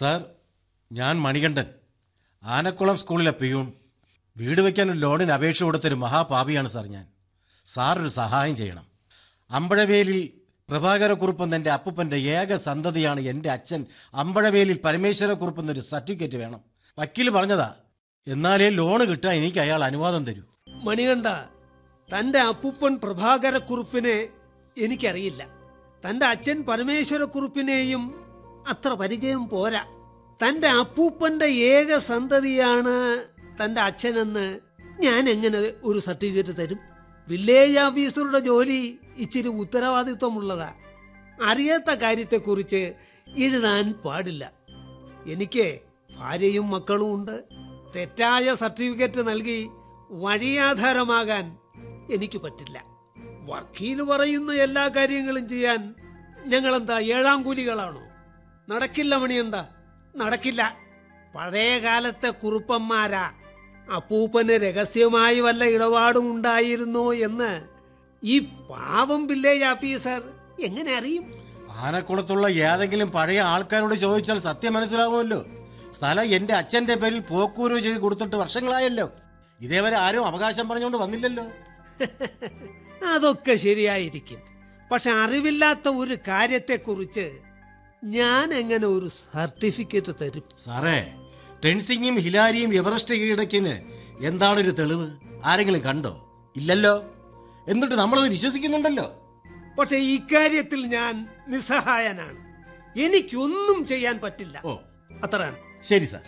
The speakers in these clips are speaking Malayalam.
സാർ ഞാൻ മണികണ്ഠൻ ആനക്കുളം സ്കൂളിലെ പിയൂൺ വീട് വയ്ക്കാൻ ഒരു ലോണിന് അപേക്ഷ കൊടുത്തൊരു മഹാപാപിയാണ് സാർ ഞാൻ സാർ ഒരു സഹായം ചെയ്യണം അമ്പഴവേലിൽ പ്രഭാകരക്കുറുപ്പെന്ന എൻ്റെ അപ്പൂപ്പൻ്റെ ഏക സന്തതിയാണ് എൻ്റെ അച്ഛൻ അമ്പഴവേലിൽ പരമേശ്വരക്കുറുപ്പെന്നൊരു സർട്ടിഫിക്കറ്റ് വേണം വക്കീൽ പറഞ്ഞതാ എന്നാലേ ലോണ് കിട്ടാൻ എനിക്ക് അയാൾ അനുവാദം തരൂ മണികണ്ഠ തന്റെ അപ്പൂപ്പൻ പ്രഭാകരക്കുറുപ്പിനെ എനിക്കറിയില്ല തന്റെ അച്ഛൻ പരമേശ്വരക്കുറുപ്പിനെയും അത്ര പരിചയം പോരാ തന്റെ അപ്പൂപ്പന്റെ ഏക സന്തതിയാണ് തന്റെ അച്ഛനെന്ന് ഞാൻ എങ്ങനെ ഒരു സർട്ടിഫിക്കറ്റ് തരും വില്ലേജ് ഓഫീസറുടെ ജോലി ഇച്ചിരി ഉത്തരവാദിത്വമുള്ളതാ അറിയാത്ത കാര്യത്തെക്കുറിച്ച് എഴുതാൻ പാടില്ല എനിക്ക് ഭാര്യയും മക്കളും ഉണ്ട് തെറ്റായ സർട്ടിഫിക്കറ്റ് നൽകി വഴിയാധാരമാകാൻ എനിക്ക് പറ്റില്ല വക്കീല് പറയുന്ന എല്ലാ കാര്യങ്ങളും ചെയ്യാൻ ഞങ്ങളെന്താ ഏഴാം കൂലികളാണോ നടക്കില്ല മണിയണ്ട നടക്കില്ല പഴയ കാലത്തെ കുറുപ്പന്മാരാ അപ്പൂപ്പന് രഹസ്യമായി വല്ല ഇടപാടും ഉണ്ടായിരുന്നോ എന്ന് ഈ പാവം വില്ലേജ് ഓഫീസർ എങ്ങനെ അറിയും ആനക്കുളത്തുള്ള ഏതെങ്കിലും പഴയ ആൾക്കാരോട് ചോദിച്ചാൽ സത്യം മനസ്സിലാവുമല്ലോ സ്ഥലം എൻ്റെ അച്ഛൻ്റെ പേരിൽ പോക്കൂരോ ചെയ്ത് കൊടുത്തിട്ട് വർഷങ്ങളായല്ലോ ഇതേവരെ ആരും അവകാശം പറഞ്ഞുകൊണ്ട് വന്നില്ലല്ലോ അതൊക്കെ ശരിയായിരിക്കും പക്ഷെ അറിവില്ലാത്ത ഒരു കാര്യത്തെക്കുറിച്ച് ഞാൻ എങ്ങനെ ഒരു സർട്ടിഫിക്കറ്റ് തരും സാറേ ടെൻസിങ്ങും ഹിലാരിയും എവറസ്റ്റ് കീഴടക്കിന് എന്താണൊരു തെളിവ് ആരെങ്കിലും കണ്ടോ ഇല്ലല്ലോ എന്നിട്ട് നമ്മളത് വിശ്വസിക്കുന്നുണ്ടല്ലോ പക്ഷെ ഇക്കാര്യത്തിൽ ഞാൻ നിസ്സഹായനാണ് എനിക്കൊന്നും ചെയ്യാൻ പറ്റില്ല ഓ അത്രയാണ് ശരി സാർ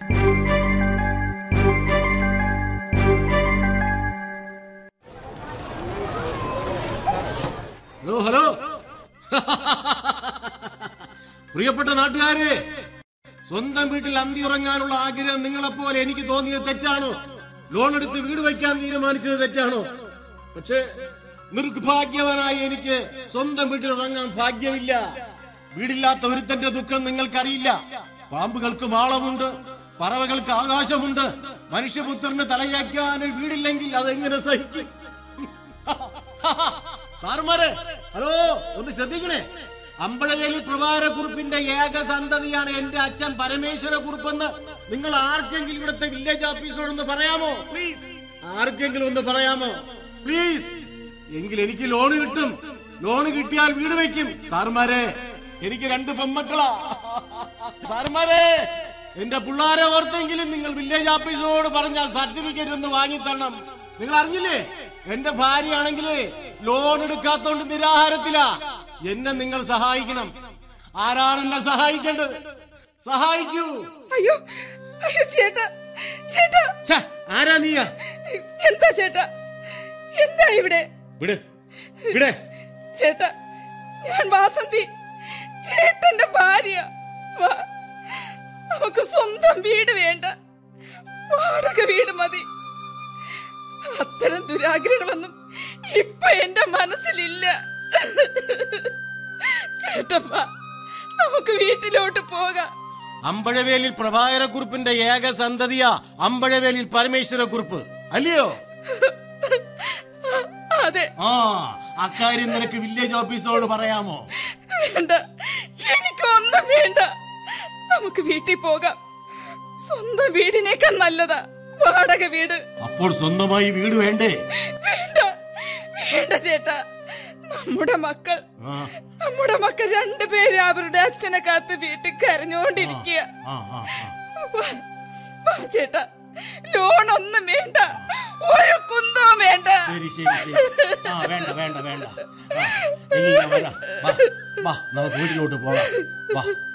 ഹലോ ഹലോ പ്രിയപ്പെട്ട നാട്ടുകാരെ സ്വന്തം വീട്ടിൽ അന്തി ഉറങ്ങാനുള്ള ആഗ്രഹം നിങ്ങളെപ്പോലെ എനിക്ക് തോന്നിയത് തെറ്റാണോ ലോൺ എടുത്ത് വീട് വയ്ക്കാൻ തീരുമാനിച്ചത് തെറ്റാണോ പക്ഷേ നിർഭാഗ്യവനായി എനിക്ക് സ്വന്തം വീട്ടിൽ ഉറങ്ങാൻ ഭാഗ്യമില്ല വീടില്ലാത്ത ഒരുത്തന്റെ ദുഃഖം നിങ്ങൾക്കറിയില്ല പാമ്പുകൾക്ക് മാളമുണ്ട് പറവകൾക്ക് ആകാശമുണ്ട് മനുഷ്യപുത്രന് തലയാക്കാൻ ഒരു വീടില്ലെങ്കിൽ അതെങ്ങനെ സഹിക്കും സാറുമാരെ ഹലോ ഒന്ന് ശ്രദ്ധിക്കണേ അമ്പഴവേലി പ്രഭാരക്കുറുപ്പിന്റെ ഏക സന്തതിയാണ് എന്റെ അച്ഛൻ പരമേശ്വര കുറുപ്പെന്ന് നിങ്ങൾ ആർക്കെങ്കിലും ഇവിടുത്തെ വില്ലേജ് ഓഫീസറോടൊന്ന് പറയാമോ പ്ലീസ് ആർക്കെങ്കിലും ഒന്ന് പറയാമോ പ്ലീസ് എങ്കിൽ എനിക്ക് ലോണ് കിട്ടും ലോണ് കിട്ടിയാൽ വീട് വയ്ക്കും സാറുമാരെ എനിക്ക് രണ്ട് പെമ്മക്കളാ സാറുമാരെ എന്റെ പിള്ളാരെ ഓർത്തെങ്കിലും നിങ്ങൾ വില്ലേജ് ഓഫീസറോട് പറഞ്ഞ സർട്ടിഫിക്കറ്റ് ഒന്ന് വാങ്ങിത്തരണം നിങ്ങൾ അറിഞ്ഞില്ലേ എന്റെ ഭാര്യയാണെങ്കിൽ ലോൺ എടുക്കാത്തോണ്ട് നിരാഹാരത്തിലാ എന്നെ നിങ്ങൾ സഹായിക്കണം ആരാണ് എന്നെ സഹായിക്കേണ്ടത് സഹായിക്കൂ അയ്യോ അയ്യോ ചേട്ടാ ചേട്ടാ ഛെ, ആരാ നീയാ എന്താ ചേട്ടാ എന്താ ഇവിടെ വിട് വിടേ ചേട്ടാ ഞാൻ വാസന്തി ചേട്ടന്റെ ഭാര്യ വാ നമുക്ക് സ്വന്തം വീട് വേണ്ട വാടക വീട് മതി അത്തരം ദുരാഗ്രഹമൊന്നും ഇപ്പൊ എന്റെ മനസ്സിലില്ല ചേട്ടൻ വാ നമുക്ക് വീട്ടിലോട്ട് പോകാം അമ്പഴവേലിൽ പ്രഭാകരക്കുറുപ്പിന്റെ ഏക സന്തതിയാ അമ്പഴവേലിൽ പരമേശ്വരക്കുറുപ്പ് അല്ലയോ അതെ ആ അക്കാര്യം നിനക്ക് വില്ലേജ് ഓഫീസറോട് പറയാമോ വേണ്ട എനിക്കൊന്നും വേണ്ട നമുക്ക് വീട്ടിൽ പോകാം സ്വന്തം വീടിനേക്കാൾ നല്ലതാ വാടക വീട് അപ്പോൾ സ്വന്തമായി വീട് വേണ്ടേ വേണ്ട വേണ്ട ചേട്ടാ നമ്മുടെ മക്കൾ ആ, നമ്മുടെ മക്കൾ രണ്ടുപേരും അവരുടെ അച്ഛനെ കാത്ത് വീട്ടിൽ കരഞ്ഞോണ്ടിരിക്കുക ആ, ആ, ആ. വാ, വാ ചേട്ടാ ലോൺ ഒന്നും വേണ്ട ഒരു കുന്തവും വേണ്ട ശരി ശരി ശരി ആ വേണ്ട വേണ്ട വേണ്ട ആ, ഇനി ഞാൻ വരാം. വാ, വാ നമുക്ക് വീട്ടിലോട്ട് പോകാം വാ